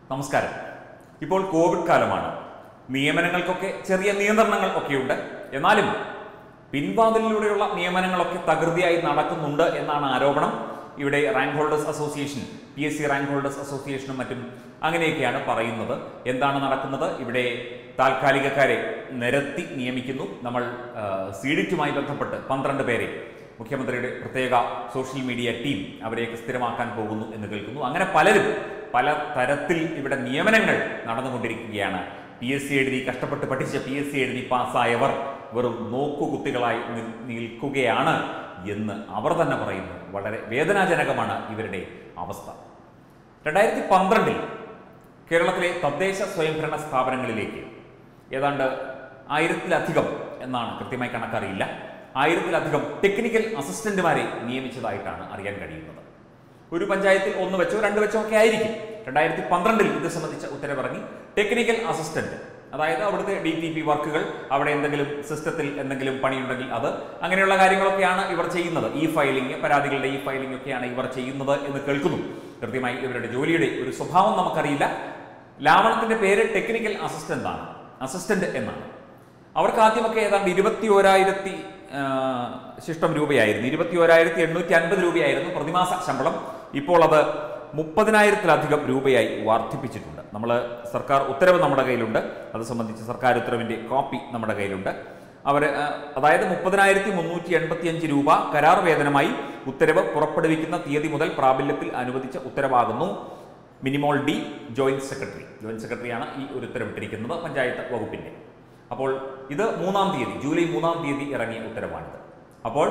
നമസ്കാരം ഇപ്പോൾ കോവിഡ് കാലമാണ് നിയമനങ്ങൾക്കൊക്കെ ചെറിയ നിയന്ത്രണങ്ങൾ ഒക്കെയുണ്ട് എന്നാലും പിൻവാതിലിലൂടെയുള്ള നിയമനങ്ങളൊക്കെ തകൃതിയായി നടക്കുന്നുണ്ട് എന്നാണ് ആരോപണം ഇവിടെ rank holders association P S C rank holders അസോസിയേഷനും മറ്റും അങ്ങനെയൊക്കെയാണ് പറയുന്നത് എന്താണ് നടക്കുന്നത് ഇവിടെ താൽക്കാലികക്കാരെ നിരത്തി നിയമിക്കുന്നു നമ്മൾ സീഡിറ്റുമായി ബന്ധപ്പെട്ട് പന്ത്രണ്ട് പേരെ മുഖ്യമന്ത്രിയുടെ പ്രത്യേക സോഷ്യൽ മീഡിയ ടീം അവരെയൊക്കെ സ്ഥിരമാക്കാൻ പോകുന്നു എന്ന് കേൾക്കുന്നു അങ്ങനെ പലരും പല തരത്തിൽ ഇവിടെ നിയമനങ്ങൾ നടന്നുകൊണ്ടിരിക്കുകയാണ് പി എസ് സി എഴുതി കഷ്ടപ്പെട്ട് പഠിച്ച പി എസ് സി എഴുതി പാസ്സായവർ വെറും നോക്കുകുത്തികളായി നി- നിൽക്കുകയാണ് എന്ന് അവർ തന്നെ പറയുന്നു വളരെ വേദനാജനകമാണ് ഇവരുടെ അവസ്ഥ രണ്ടായിരത്തി പന്ത്രണ്ടിൽ കേരളത്തിലെ തദ്ദേശ സ്വയംഭരണ സ്ഥാപനങ്ങളിലേക്ക് ഏതാണ്ട് ആയിരത്തിലധികം എന്നാണ് കൃത്യമായി കണക്കറിയില്ല ആയിരത്തിലധികം ടെക്നിക്കൽ അസിസ്റ്റന്റുമാരെ നിയമിച്ചതായിട്ടാണ് അറിയാൻ കഴിയുന്നത് ഒരു പഞ്ചായത്തിൽ ഒന്ന് വെച്ചോ രണ്ട് വെച്ചോ ഒക്കെ ആയിരിക്കും രണ്ടായിരത്തി പന്ത്രണ്ടിൽ ഇത് സംബന്ധിച്ച ഉത്തരവിറങ്ങി ടെക്നിക്കൽ അസിസ്റ്റന്റ് അതായത് അവിടുത്തെ ഡി ടി പി വർക്കുകൾ അവിടെ എന്തെങ്കിലും സിസ്റ്റത്തിൽ എന്തെങ്കിലും പണിയുണ്ടെങ്കിൽ അത് അങ്ങനെയുള്ള കാര്യങ്ങളൊക്കെയാണ് ഇവർ ചെയ്യുന്നത് ഈ ഫയലിംഗ് പരാതികളുടെ ഈ ഫയലിംഗ് ഒക്കെയാണ് ഇവർ ചെയ്യുന്നത് എന്ന് കേൾക്കുന്നു കൃത്യമായി ഇവരുടെ ജോലിയുടെ ഒരു സ്വഭാവം നമുക്കറിയില്ല ലാവണത്തിന്റെ പേര് ടെക്നിക്കൽ അസിസ്റ്റന്റ് ആണ് അസിസ്റ്റന്റ് എന്നാണ് അവർക്ക് ആദ്യമൊക്കെ ഏതാണ്ട് ഇരുപത്തി ഓരായിരത്തി ശിഷ്ടം രൂപയായിരുന്നു ഇരുപത്തി ഓരായിരത്തി എണ്ണൂറ്റി അൻപത് രൂപയായിരുന്നു പ്രതിമാസ ശമ്പളം ഇപ്പോൾ അത് മുപ്പതിനായിരത്തിലധികം രൂപയായി വർദ്ധിപ്പിച്ചിട്ടുണ്ട് നമ്മൾ സർക്കാർ ഉത്തരവ് നമ്മുടെ കയ്യിലുണ്ട് അത് സംബന്ധിച്ച് സർക്കാർ ഉത്തരവിന്റെ കോപ്പി നമ്മുടെ കയ്യിലുണ്ട് അവർ അതായത് മുപ്പതിനായിരത്തി മുന്നൂറ്റി എൺപത്തി അഞ്ച് രൂപ കരാർ വേതനമായി ഉത്തരവ് പുറപ്പെടുവിക്കുന്ന തീയതി മുതൽ പ്രാബല്യത്തിൽ അനുവദിച്ച ഉത്തരവാകുന്നു Minimol D joint secretary joint സെക്രട്ടറിയാണ് ഈ ഒരു ഉത്തരവിട്ടിരിക്കുന്നത് പഞ്ചായത്ത് വകുപ്പിന്റെ അപ്പോൾ ഇത് മൂന്നാം തീയതി ജൂലൈ മൂന്നാം തീയതി ഇറങ്ങിയ ഉത്തരവാണിത് അപ്പോൾ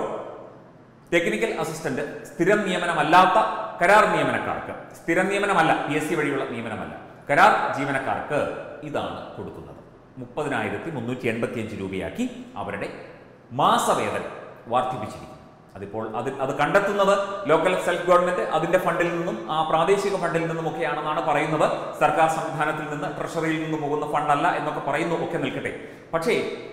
ടെക്നിക്കൽ അസിസ്റ്റന്റ് സ്ഥിരം നിയമനമല്ലാത്ത കരാർ നിയമനക്കാർക്ക് സ്ഥിരം നിയമനമല്ല പി എസ് സി വഴിയുള്ള നിയമനമല്ല കരാർ ജീവനക്കാർക്ക് ഇതാണ് കൊടുക്കുന്നത് മുപ്പതിനായിരത്തി മുന്നൂറ്റി എൺപത്തി അഞ്ച് രൂപയാക്കി അവരുടെ മാസവേതനം വർദ്ധിപ്പിച്ചിരിക്കുന്നു അതിപ്പോൾ അത് അത് കണ്ടെത്തുന്നത് ലോക്കൽ സെൽഫ് ഗവൺമെന്റ് അതിന്റെ ഫണ്ടിൽ നിന്നും ആ പ്രാദേശിക ഫണ്ടിൽ നിന്നുമൊക്കെയാണെന്നാണ് പറയുന്നത് സർക്കാർ സംവിധാനത്തിൽ നിന്ന് ട്രഷറിയിൽ നിന്ന് പോകുന്ന ഫണ്ടല്ല എന്നൊക്കെ പറയുന്നു ഒക്കെ നിൽക്കട്ടെ പക്ഷേ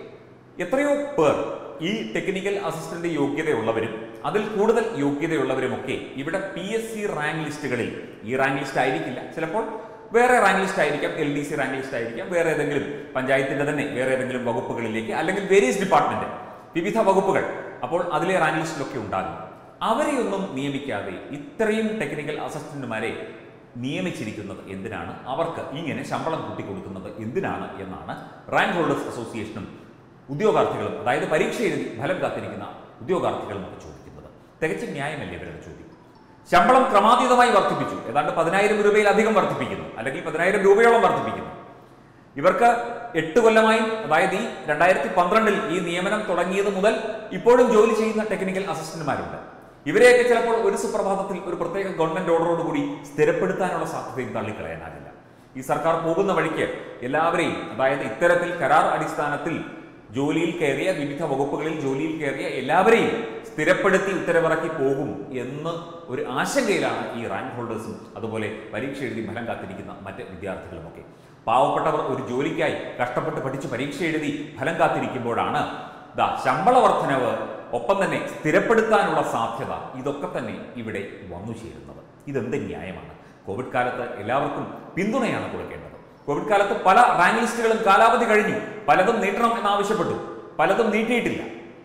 എത്രയോ പേർ ഈ ടെക്നിക്കൽ അസിസ്റ്റന്റ് യോഗ്യതയുള്ളവരും അതിൽ കൂടുതൽ യോഗ്യതയുള്ളവരുമൊക്കെ ഇവിടെ പി എസ് സി റാങ്ക് ലിസ്റ്റുകളിൽ ഈ റാങ്ക് ലിസ്റ്റ് ആയിരിക്കില്ല ചിലപ്പോൾ വേറെ റാങ്ക് ലിസ്റ്റ് ആയിരിക്കാം L D C rank list ആയിരിക്കാം വേറെ ഏതെങ്കിലും പഞ്ചായത്തിന്റെ തന്നെ വേറെ ഏതെങ്കിലും വകുപ്പുകളിലേക്ക് അല്ലെങ്കിൽ വേരിയസ് ഡിപ്പാർട്ട്മെന്റ് വിവിധ വകുപ്പുകൾ അപ്പോൾ അതിലെ റാങ്ക് ലിസ്റ്റിലൊക്കെ ഉണ്ടാകും അവരെയൊന്നും നിയമിക്കാതെ ഇത്രയും ടെക്നിക്കൽ അസിസ്റ്റന്റുമാരെ നിയമിച്ചിരിക്കുന്നത് എന്തിനാണ് അവർക്ക് ഇങ്ങനെ ശമ്പളം കൂട്ടിക്കൊടുക്കുന്നത് എന്തിനാണ് എന്നാണ് റാങ്ക് ഹോൾഡേഴ്സ് അസോസിയേഷനും ഉദ്യോഗാർത്ഥികളും അതായത് പരീക്ഷ എഴുതി ഫലം കാത്തിരിക്കുന്ന ഉദ്യോഗാർത്ഥികളും ഒക്കെ ചോദിക്കുന്നത് തികച്ചും ന്യായമല്ലേ ഇവരുടെ ചോദ്യം ശമ്പളം ക്രമാതീതമായി വർദ്ധിപ്പിച്ചു ഏതാണ്ട് പതിനായിരം രൂപയിലധികം വർദ്ധിപ്പിക്കുന്നു അല്ലെങ്കിൽ പതിനായിരം രൂപയോളം വർദ്ധിപ്പിക്കുന്നു ഇവർക്ക് എട്ട് കൊല്ലമായി അതായത് ഈ രണ്ടായിരത്തി പന്ത്രണ്ടിൽ ഈ നിയമനം തുടങ്ങിയത് മുതൽ ഇപ്പോഴും ജോലി ചെയ്യുന്ന ടെക്നിക്കൽ അസിസ്റ്റന്റുമാരുണ്ട് ഇവരെയൊക്കെ ചിലപ്പോൾ ഒരു സുപ്രഭാതത്തിൽ ഒരു പ്രത്യേക ഗവൺമെന്റ് ഓർഡറോടുകൂടി സ്ഥിരപ്പെടുത്താനുള്ള സാധ്യതയും തള്ളിക്കളയാനാകില്ല ഈ സർക്കാർ പോകുന്ന വഴിക്ക് എല്ലാവരെയും അതായത് ഇത്തരത്തിൽ കരാർ അടിസ്ഥാനത്തിൽ ജോലിയിൽ കയറിയ വിവിധ വകുപ്പുകളിൽ ജോലിയിൽ കയറിയ എല്ലാവരെയും സ്ഥിരപ്പെടുത്തി ഉത്തരവിറക്കി പോകും എന്ന് ഒരു ആശങ്കയിലാണ് ഈ റാങ്ക് ഹോൾഡേഴ്സും അതുപോലെ പരീക്ഷ എഴുതി ഫലം കാത്തിരിക്കുന്ന മറ്റ് വിദ്യാർത്ഥികളുമൊക്കെ പാവപ്പെട്ടവർ ഒരു ജോലിക്കായി കഷ്ടപ്പെട്ട് പഠിച്ച് പരീക്ഷ എഴുതി ഫലം കാത്തിരിക്കുമ്പോഴാണ് ദാ ശമ്പള വർധനവ് ഒപ്പം തന്നെ സ്ഥിരപ്പെടുത്താനുള്ള സാധ്യത ഇതൊക്കെ തന്നെ ഇവിടെ വന്നു ചേരുന്നത് ഇതെന്ത് ന്യായമാണ് കോവിഡ് കാലത്ത് എല്ലാവർക്കും പിന്തുണയാണ് കൊടുക്കേണ്ടത് കോവിഡ് കാലത്ത് പല റാങ്ക് ലിസ്റ്റുകളും കാലാവധി കഴിഞ്ഞു പലതും നീട്ടണം എന്നാവശ്യപ്പെട്ടു പലതും നീട്ടിയിട്ടില്ല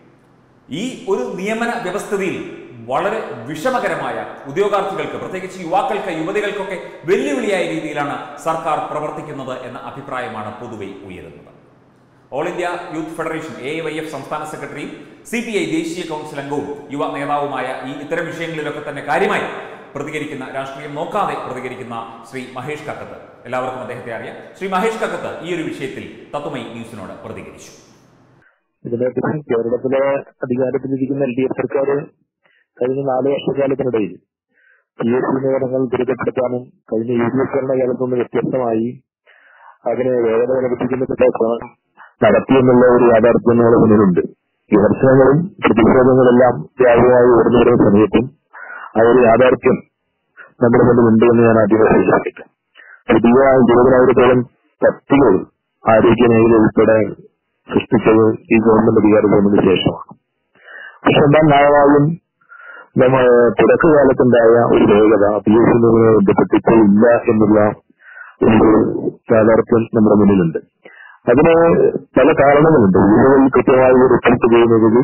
ഈ ഒരു നിയമന വ്യവസ്ഥിതിയിൽ വളരെ വിഷമകരമായ ഉദ്യോഗാർത്ഥികൾക്ക് പ്രത്യേകിച്ച് യുവാക്കൾക്ക് യുവതികൾക്കൊക്കെ വെല്ലുവിളിയായ രീതിയിലാണ് സർക്കാർ പ്രവർത്തിക്കുന്നത് എന്ന അഭിപ്രായമാണ് പൊതുവെ ഉയരുന്നത് all India youth federation A Y F സംസ്ഥാന സെക്രട്ടറിയും സി പി ഐ ദേശീയ കൗൺസിൽ അംഗവും യുവ നേതാവുമായ ഈ ഇത്തരം വിഷയങ്ങളിലൊക്കെ തന്നെ കാര്യമായി പ്രതികരിക്കുന്ന രാഷ്ട്രീയം നോക്കാതെ പ്രതികരിക്കുന്ന ശ്രീ മഹേഷ് കക്കത്ത് എല്ലാവർക്കും അദ്ദേഹത്തെ അറിയാം ശ്രീ മഹേഷ് കക്കത്ത് ഈ ഒരു വിഷയത്തിൽ തത്വമൈ ന്യൂസിനോട് പ്രതികരിച്ചു ഇതിനെ കേരളത്തിലെ അധികാരത്തിലിരിക്കുന്ന എൽ ഡി എഫ് സർക്കാർ കഴിഞ്ഞ നാല് വർഷക്കാലത്തിനിടയിൽ പി എസ് സി നിയമനങ്ങൾ ദുരിതപ്പെടുത്താനും കഴിഞ്ഞ യു ഡി എഫ് ഭരണകാലത്തു നിന്ന് വ്യത്യസ്തമായി അതിനെ വേഗത വർദ്ധിപ്പിക്കുന്നതിന്റെ ശ്രമം നടത്തിയെന്നുള്ള ഒരു യാഥാർത്ഥ്യം നമ്മുടെ മുന്നിലുണ്ട് വിമർശനങ്ങളും പ്രതിഷേധങ്ങളെല്ലാം വ്യാപകമായി ഉയർന്നു വരുന്ന സമയത്തും ആ ഒരു യാഥാർത്ഥ്യം നമ്മുടെ മുന്നിലുണ്ട് എന്ന് ഞാൻ ആദ്യമേ സൂചിപ്പിക്കട്ടെ പുതിയ ഇരുപതിനായിരത്തോളം പട്ടികൾ ആരോഗ്യ മേഖല ഉൾപ്പെടെ സൃഷ്ടിച്ചത് ഈ ഗവൺമെന്റ് അധികാരം വന്നതിന് ശേഷമാണ് പക്ഷെ എന്നാൽ ന്യായമായും നമ്മൾ തുടക്കകാലത്തുണ്ടായ ഒരു വേഗത പി എസ് സിയുമായി ബന്ധപ്പെട്ട് ഇപ്പോൾ ഇല്ല എന്നുള്ള ഒരു യാഥാർത്ഥ്യം നമ്മുടെ മുന്നിലുണ്ട് അതിന് പല കാരണങ്ങളുണ്ട് വീടുകളിൽ കൃത്യമായി റിപ്പോർട്ട് ചെയ്യുന്നതിൽ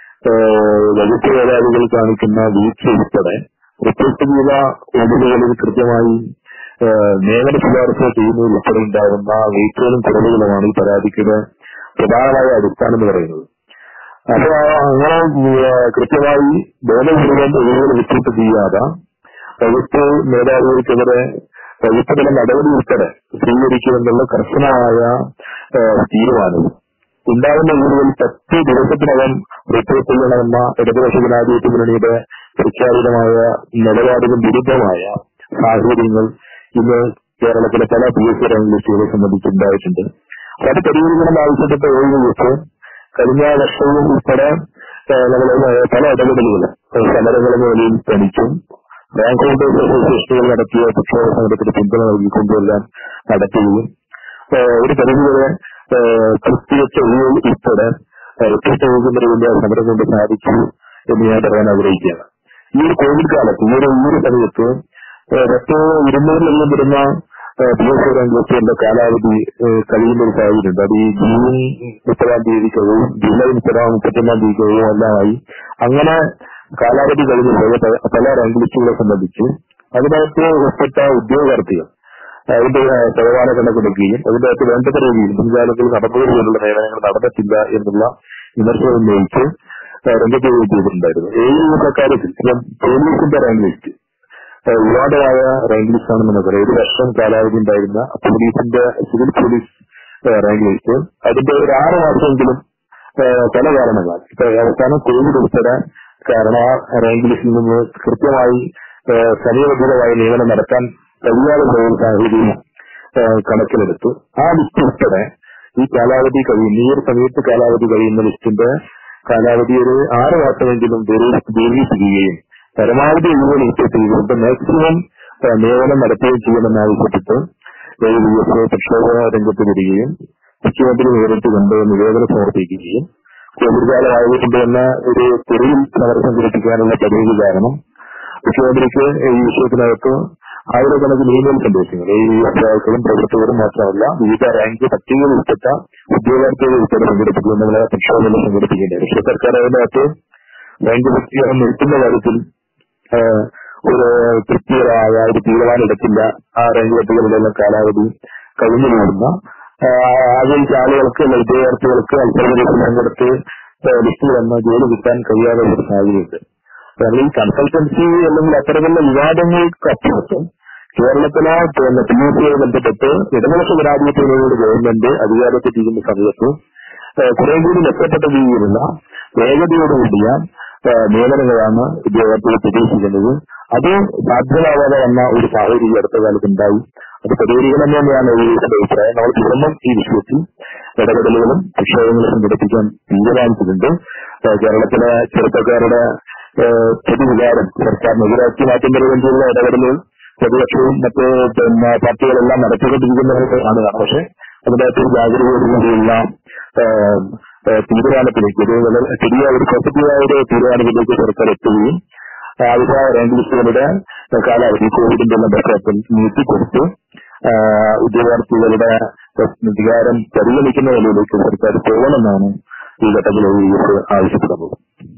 വകുപ്പ് മേധാവികൾ കാണിക്കുന്ന വീഴ്ച ഉൾപ്പെടെ റിപ്പോർട്ട് ചെയ്ത ഒഴിവുകളിൽ കൃത്യമായി ഏഹ്, നിയമന ശുപാർശ ചെയ്യുന്നതിൽ ഉൾപ്പെടെ ഉണ്ടാകുന്ന വീഴ്ചകളും കുറവുകളുമാണ് ഈ പരാതിയുടെ പ്രധാനമായ അടിസ്ഥാനം എന്ന് പറയുന്നത് അപ്പൊ അങ്ങനെ ഏഹ്, കൃത്യമായി ബോധപൂർവം ഒഴിവുകൾ റിപ്പോർട്ട് ചെയ്യാതെ വകുപ്പ് മേധാവികൾക്കെതിരെ വകുപ്പ് തല നടപടി ഉൾപ്പെടെ സ്വീകരിക്കുമെന്നുള്ള കർശനമായ ഏഹ്, തീരുമാനവും ഉണ്ടാകുന്ന വീടുകളിൽ പത്ത് ദിവസത്തിനകം റിപ്പോർട്ട് ചെയ്യണമെന്ന ഇടതുപക്ഷ ജനാധിപത്യ മുന്നണിയുടെ പ്രഖ്യാപിതമായ നിലപാടിനും വിരുദ്ധമായ സാഹചര്യങ്ങൾ ഇന്ന് കേരളത്തിലെ പല പി എസ് സി റാങ്ക് ലിസ്റ്റുകളെ സംബന്ധിച്ചുണ്ടായിട്ടുണ്ട് അപ്പൊ അത് പരിഹരിക്കണമെന്ന് ആവശ്യപ്പെട്ട ഏഴ് ദിവസം കഴിഞ്ഞ വർഷവും ഉൾപ്പെടെ നമ്മൾ പല ഇടപെടലുകൾ സമരങ്ങൾ എന്ന നിലയിൽ ശ്രമിച്ചും ബാങ്ക് ഹോൾഡേഴ്സ് അസോസിയേഷനുകൾ നടത്തിയ പ്രക്ഷോഭ സമരത്തിന് പിന്തുണ നൽകിക്കൊണ്ടുമെല്ലാം നടത്തുകയും ഏഹ് ഒരു പരിധിവരെ ഏഹ് കുത്തിവെച്ച ഒഴിവുകൾ ഉൾപ്പെടെ റിപ്പോർട്ട് ചെയ്യുന്നതിന് വേണ്ടി ആ സമരം കൊണ്ട് സാധിച്ചു എന്ന് ഞാൻ പറയാൻ ആഗ്രഹിക്കുകയാണ് ഈ ഒരു കോവിഡ് കാലത്ത് ഈ ഒരു ഈ ഒരു സമയത്ത് ഏഹ് പത്ത് ഇരുന്നൂറിലധികം വരുന്ന പി എസ് സി റാങ്ക് കാലാവധി ഏഹ് കഴിയുന്ന ഒരു സാഹചര്യമുണ്ട് അത് ഈ ജൂൺ മുപ്പതാം തീയതി കഴിയും ജൂലൈ മുപ്പതാം മുപ്പത്തൊന്നാം തീയതി കഴിയും എല്ലാമായി അങ്ങനെ കാലാവധി കഴിഞ്ഞു പോയ പ- പല റാങ്ക് ലിസ്റ്റുകളെ സംബന്ധിച്ച് അതിനകത്ത് ഉൾപ്പെട്ട ഉദ്യോഗാർത്ഥികൾ അതിന്റെ ശതമാന കണക്കെടുക്കുകയും അതിന്റെ അകത്ത് വേണ്ടത്ര രീതിയിൽ മുൻകാലത്തിൽ നടന്നതുപോലുള്ള നിയമനങ്ങൾ നടന്നിട്ടില്ല എന്നുള്ള വിമർശനം ഉന്നയിച്ച് ഏഹ് രംഗത്ത് വരികയും ചെയ്തിട്ടുണ്ടായിരുന്നു ഏഴ് ദിവസക്കാര്യത്തിൽ ഇപ്പം പോലീസിന്റെ റാങ്ക് ലിസ്റ്റ് ഏഹ് വിവാദമായ റാങ്ക് ലിസ്റ്റ് ആണെന്ന് നമുക്കറിയാം ഒരു വർഷം കാലാവധി ഉണ്ടായിരുന്ന പോലീസിന്റെ സിവിൽ പോലീസ് ഏഹ് റാങ്ക് ലിസ്റ്റ് അതിന്റെ ഒരു ആറ് മാസമെങ്കിലും ഏഹ് പല കാരണങ്ങളാൽ ഇപ്പൊ അവസാനം കോവിഡ് ഉൾപ്പെടെ കാരണം ആ റാങ്ക് ലിസ്റ്റിൽ നിന്ന് കൃത്യമായി ഏഹ് സമയബന്ധിതമായ നിയമനം നടത്താൻ കഴിയാതെ പോയ ഒരു സാഹചര്യം ഏഹ് കണക്കിലെടുത്തു ആ ലിസ്റ്റ് ഉൾപ്പെടെ ഈ കാലാവധി കഴിയുന്ന ഈ ഒരു സമയത്ത് കാലാവധി കഴിയുന്ന ലിസ്റ്റിന്റെ കാലാവധി ഒരു ആറ് മാസമെങ്കിലും ദീർഘ- ദീർഘിപ്പിക്കുകയും പരമാവധി ഒഴിവുകൾ റിപ്പോർട്ട് ചെയ്തുകൊണ്ട് മാക്സിമം ഏഹ് നിയമനം നടത്തുകയും ചെയ്യണമെന്നാവശ്യപ്പെട്ട് ഏഴ് ദിവസം പ്രക്ഷോഭ രംഗത്ത് വരികയും മുഖ്യമന്ത്രി നേരിട്ട് കണ്ട് നിവേദനം സമർപ്പിക്കുകയും കോവിഡ് കാലമായതുകൊണ്ട് തന്നെ ഒരു തെരുവിൽ സമരം സംഘടിപ്പിക്കാനുള്ള പദ്ധതി കാരണം മുഖ്യമന്ത്രിക്ക് ഈ വിഷയത്തിനകത്ത് ആയിരക്കണക്കിന് ഇമെയിൽ സന്ദേശങ്ങൾ ഈ നേതാക്കളും പ്രവർത്തകരും മാത്രമല്ല വിവിധ റാങ്ക് പട്ടികയിൽ ഉൾപ്പെട്ട ഉദ്യോഗാർത്ഥികൾ ഉൾപ്പെടെ സംഘടിപ്പിക്കുന്നതിനുള്ള പ്രക്ഷോഭങ്ങൾ സംഘടിപ്പിക്കേണ്ടത് പക്ഷേ സർക്കാർ അതിനകത്ത് റാങ്ക് പട്ടിക നിർത്തുന്ന കാര്യത്തിൽ ഏഹ്, ഒരു തൃപ്തികരമായ ഒരു തീരുമാനം എടുത്തില്ല ആ റാങ്ക് പട്ടികകളിലെല്ലാം കാലാവധി കഴിഞ്ഞു പോകുന്ന ആഗ്രഹിച്ച ആളുകൾക്ക് അല്ല വിദ്യാർത്ഥികൾക്ക് അല്പം പങ്കെടുത്ത് ലിസ്റ്റിൽ വന്ന് ജോലി കിട്ടാൻ കഴിയാതെ ഒരു സാഹചര്യമുണ്ട് കാരണം ഈ കൺസൾട്ടൻസി അല്ലെങ്കിൽ അത്തരത്തിലുള്ള വിവാദങ്ങൾക്ക് അപ്പുറത്തും കേരളത്തിലെ പിന്നെ പി എസ് സിയെ ബന്ധപ്പെട്ട് ഇടതുപക്ഷ ജനാധിപത്യത്തിനോട് ഗവൺമെന്റ് അധികാരത്തിലിരിക്കുന്ന സമയത്ത് ഏഹ് കുറെ കൂടി മെച്ചപ്പെട്ട രീതിയിലുള്ള വേഗതയോടുകൂടിയ ഏഹ് നിയമനങ്ങളാണ് ഉദ്യോഗാർത്ഥികൾ പ്രതീക്ഷിക്കുന്നത് അത് സാധ്യമാവാതെ വന്ന ഒരു സാഹചര്യം അടുത്ത കാലത്ത് ഉണ്ടായി അത് പരിഹരിക്കണം തന്നെയാണ് ഈ അഭിപ്രായം നമ്മൾ തുടർന്നും ഈ വിഷയത്തിൽ ഇടപെടലുകളും പ്രക്ഷോഭങ്ങളും സംഘടിപ്പിക്കാൻ തീരുമാനിച്ചിട്ടുണ്ട് ഏഹ് കേരളത്തിലെ ചെറുപ്പക്കാരുടെ ഏഹ് പൊതുവികാരം സർക്കാരിനെതിരാക്കി മാറ്റുന്നതിന് വേണ്ടിയുള്ള ഇടപെടലുകൾ പ്രതിപക്ഷവും മറ്റ് പിന്നെ പാർട്ടികളെല്ലാം നടത്തിക്കൊണ്ടിരിക്കുന്നവരൊക്കെ കാണുകയാണ് പക്ഷെ അതിനകത്ത് ഒരു ജാഗ്രതയോടുകൂടിയുള്ള ഏഹ്, ഏഹ്, തീരുമാനത്തിലേക്ക് ഒരു വളരെ ശരിയായ ഒരു പോസിറ്റീവായ ഒരു തീരുമാനത്തിലേക്ക് സർക്കാർ എത്തുകയും ആവശ്യമായ റാങ്ക് ലിസ്റ്റുകളുടെ കാലാവധി കോവിഡിന്റെ എല്ലാം പശ്ചാത്തലത്തിൽ നീട്ടിക്കൊടുത്ത് ഏഹ്, ഉദ്യോഗാർത്ഥികളുടെ അധികാരം പരിഗണിക്കുന്ന നിലയിലേക്ക് സർക്കാർ പോകണമെന്നാണ് ഈ ഘട്ടത്തിൽ ആവശ്യപ്പെടുന്നത്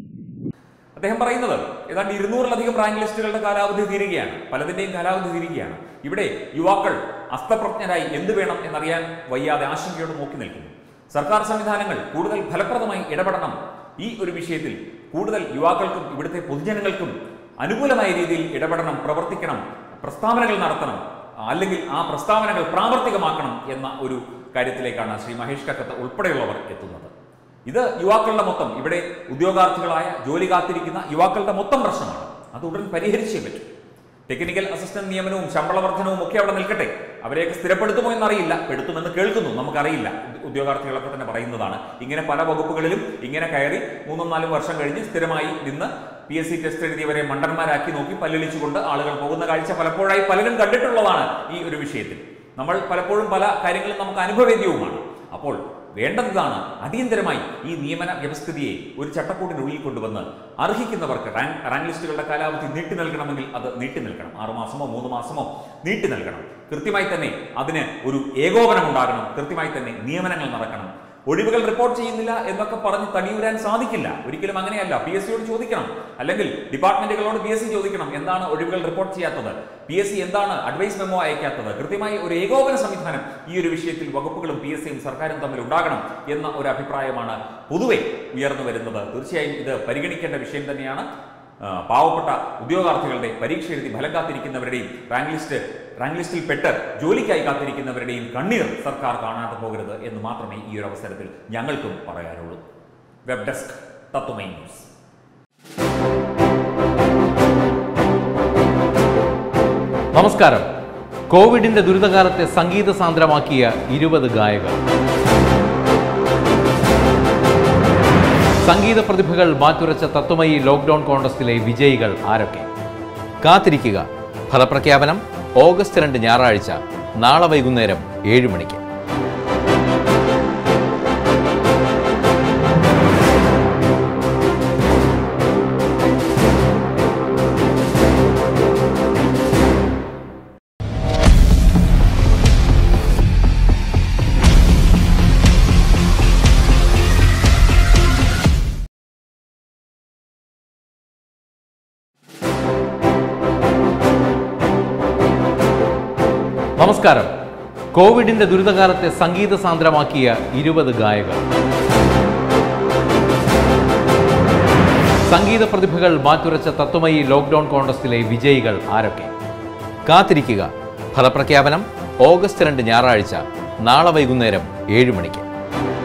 അദ്ദേഹം പറയുന്നത് ഏതാണ്ട് ഇരുന്നൂറിലധികം റാങ്ക് ലിസ്റ്റുകളുടെ കാലാവധി തീരുകയാണ് പലതിന്റെയും കാലാവധി തീരുകയാണ് ഇവിടെ യുവാക്കൾ അസ്തപ്രജ്ഞരായി എന്ത് വേണം എന്നറിയാൻ വയ്യാതെ ആശങ്കയോടെ നോക്കി നിൽക്കുന്നു സർക്കാർ സംവിധാനങ്ങൾ കൂടുതൽ ഫലപ്രദമായി ഇടപെടണം ഈ ഒരു വിഷയത്തിൽ കൂടുതൽ യുവാക്കൾക്കും ഇവിടുത്തെ പൊതുജനങ്ങൾക്കും അനുകൂലമായ രീതിയിൽ ഇടപെടണം പ്രവർത്തിക്കണം പ്രസ്താവനകൾ നടത്തണം അല്ലെങ്കിൽ ആ പ്രസ്താവനകൾ പ്രാവർത്തികമാക്കണം എന്ന ഒരു കാര്യത്തിലേക്കാണ് ശ്രീ മഹേഷ് കക്കത്ത് ഉൾപ്പെടെയുള്ളവർ എത്തുന്നത് ഇത് യുവാക്കളുടെ മൊത്തം ഇവിടെ ഉദ്യോഗാർത്ഥികളായ ജോലി കാത്തിരിക്കുന്ന യുവാക്കളുടെ മൊത്തം പ്രശ്നമാണ് അത് ഉടൻ പരിഹരിച്ചേ പറ്റും ടെക്നിക്കൽ അസിസ്റ്റന്റ് നിയമനവും ശമ്പള വർധനവും ഒക്കെ അവിടെ നിൽക്കട്ടെ അവരെയൊക്കെ സ്ഥിരപ്പെടുത്തുമോ എന്നറിയില്ല പെടുത്തുമെന്ന് കേൾക്കുന്നു നമുക്കറിയില്ല ഉദ്യ- ഉദ്യോഗാർത്ഥികളൊക്കെ തന്നെ പറയുന്നതാണ് ഇങ്ങനെ പല വകുപ്പുകളിലും ഇങ്ങനെ കയറി മൂന്നും നാലും വർഷം കഴിഞ്ഞ് സ്ഥിരമായി നിന്ന് പി എസ് സി ടെസ്റ്റ് എഴുതിയവരെ മണ്ടന്മാരാക്കി നോക്കി പല്ലിളിച്ചുകൊണ്ട് ആളുകൾ പോകുന്ന കാഴ്ച പലപ്പോഴായി പലരും കണ്ടിട്ടുള്ളതാണ് ഈ ഒരു വിഷയത്തിൽ നമ്മൾ പലപ്പോഴും പല കാര്യങ്ങളും നമുക്ക് അനുഭവവേദ്യവുമാണ് അപ്പോൾ വേണ്ടത് ഇതാണ് അടിയന്തരമായി ഈ നിയമന വ്യവസ്ഥിതിയെ ഒരു ചട്ടക്കൂടിനുള്ളിൽ കൊണ്ടുവന്ന് അർഹിക്കുന്നവർക്ക് റാങ്ക് റാങ്ക് ലിസ്റ്റുകളുടെ കാലാവധി നീട്ടി നൽകണമെങ്കിൽ അത് നീട്ടി നൽകണം ആറുമാസമോ മൂന്ന് മാസമോ നീട്ടി നൽകണം കൃത്യമായി തന്നെ അതിന് ഒരു ഏകോപനം ഉണ്ടാകണം കൃത്യമായി തന്നെ നിയമനങ്ങൾ നടക്കണം ഒഴിവുകൾ റിപ്പോർട്ട് ചെയ്യുന്നില്ല എന്നൊക്കെ പറഞ്ഞ് തടിയൂരാൻ സാധിക്കില്ല ഒരിക്കലും അങ്ങനെയല്ല പി എസ് സിയോട് ചോദിക്കണം അല്ലെങ്കിൽ ഡിപ്പാർട്ട്മെന്റുകളോട് പി എസ് സി ചോദിക്കണം എന്താണ് ഒഴിവുകൾ റിപ്പോർട്ട് ചെയ്യാത്തത് പി എസ് സി എന്താണ് അഡ്വൈസ് മെമ്മോ അയക്കാത്തത് കൃത്യമായി ഒരു ഏകോപന സംവിധാനം ഈ ഒരു വിഷയത്തിൽ വകുപ്പുകളും പി എസ് സിയും സർക്കാരും തമ്മിൽ ഉണ്ടാകണം എന്ന ഒരു അഭിപ്രായമാണ് പൊതുവെ ഉയർന്നു വരുന്നത് തീർച്ചയായും ഇത് പരിഗണിക്കേണ്ട വിഷയം തന്നെയാണ് ആ, പാവപ്പെട്ട ഉദ്യോഗാർത്ഥികളുടെ പരീക്ഷ എഴുതി ഫലം കാത്തിരിക്കുന്നവരുടെയും റാങ്ക് ലിസ്റ്റ് റാങ്ക് ലിസ്റ്റിൽ പെട്ട് ജോലിക്കായി കാത്തിരിക്കുന്നവരുടെയും കണ്ണീർ സർക്കാർ കാണാതെ പോകരുത് എന്ന് മാത്രമേ ഈ ഒരു അവസരത്തിൽ ഞങ്ങൾക്കും പറയാനുള്ളൂ വെബ് ഡെസ്ക് തത്വമൈ ന്യൂസ് നമസ്കാരം കോവിഡിന്റെ ദുരിതകാലത്തെ സംഗീത സാന്ദ്രമാക്കിയ ഇരുപത് ഗായകർ സംഗീത പ്രതിഭകൾ മാറ്റുരച്ച തത്വമയി ലോക്ക്ഡൌൺ കോൺടസ്റ്റിലെ വിജയികൾ ആരൊക്കെ കാത്തിരിക്കുക ഫലപ്രഖ്യാപനം ഓഗസ്റ്റ് രണ്ട് ഞായറാഴ്ച നാളെ വൈകുന്നേരം ഏഴ് മണിക്ക് നമസ്കാരം കോവിഡിന്റെ ദുരിതകാലത്തെ സംഗീത സാന്ദ്രമാക്കിയ ഇരുപത് ഗായകർ സംഗീത പ്രതിഭകൾ മാറ്റുരച്ച തത്വമയി ലോക്ക്ഡൌൺ കോൺടസ്റ്റിലെ വിജയികൾ ആരൊക്കെ കാത്തിരിക്കുക ഫലപ്രഖ്യാപനം ഓഗസ്റ്റ് രണ്ട് ഞായറാഴ്ച നാളെ വൈകുന്നേരം ഏഴ് മണിക്ക്